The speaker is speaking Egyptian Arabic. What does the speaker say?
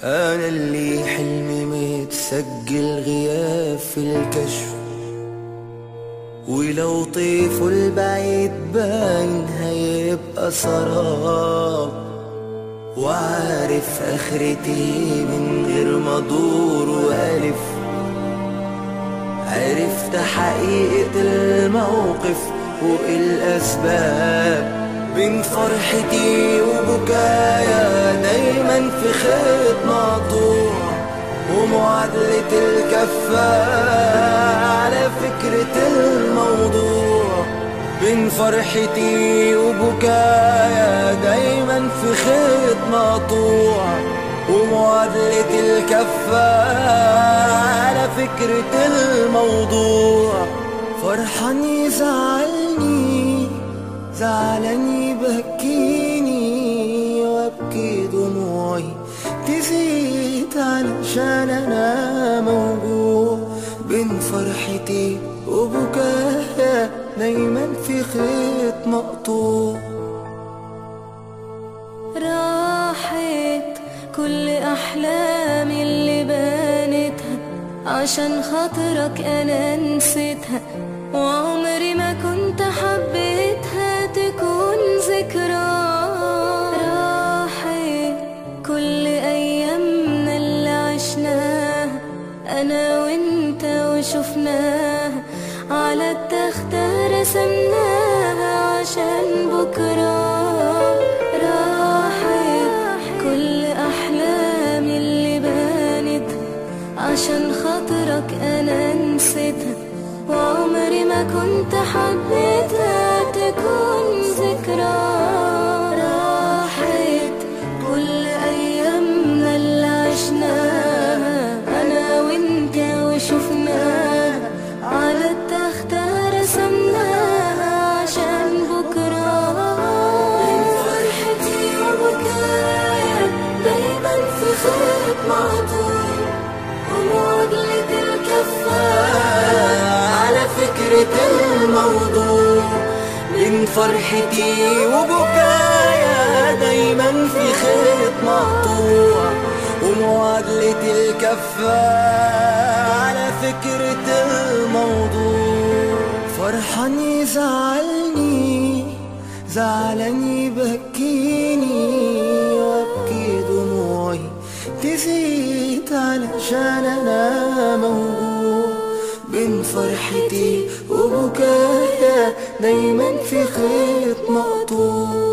أنا اللي حلمي متسجل غياب في الكشف ولو طيفه البعيد باين هيبقى سراب وعارف اخرتي من غير ما ادور والف عرفت حقيقة الموقف والاسباب بين فرحتي وبكايا دايما في خيط مقطوع ومعادلة الكفة على فكرة الموضوع بين فرحتي وبكايا دايما في خيط مقطوع ومعادلة الكفة على فكرة الموضوع فرحان يزعلني زعلان يبكيني وابكي دموعي تزيد علشان انا موجوع بين فرحتي وبكايا دايما في خيط مقطوع راحت كل أحلامي اللي بانتها عشان خاطرك أنا نسيتها وعمري ما كنت حبيتها تكون ذكرى راحت كل أيامنا اللي عشناها أنا وإنت وشفناها على التختة رسمناها عشان بكرة راحت كل أحلامي اللي بانت عشان خاطرك أنا نسيتها وعمري ما كنت حبيتها تكون ذكرى راحت كل أيامنا اللي عشناها أنا وإنت وشفناها على التختة رسمناها عشان بكرة من فرحتي وبكايا دايما في خيط معطول ومعادلة الكفة على فكرة الموضوع من فرحتي وبكايا دايما في خيط مقطوع ومعادلة الكفة على فكرة الموضوع فرحان يزعلني زعلان يبكيني وابكي دموعي تزيد علشان انا موجوع بين فرحتي وبكايا دايما في خيط مقطوع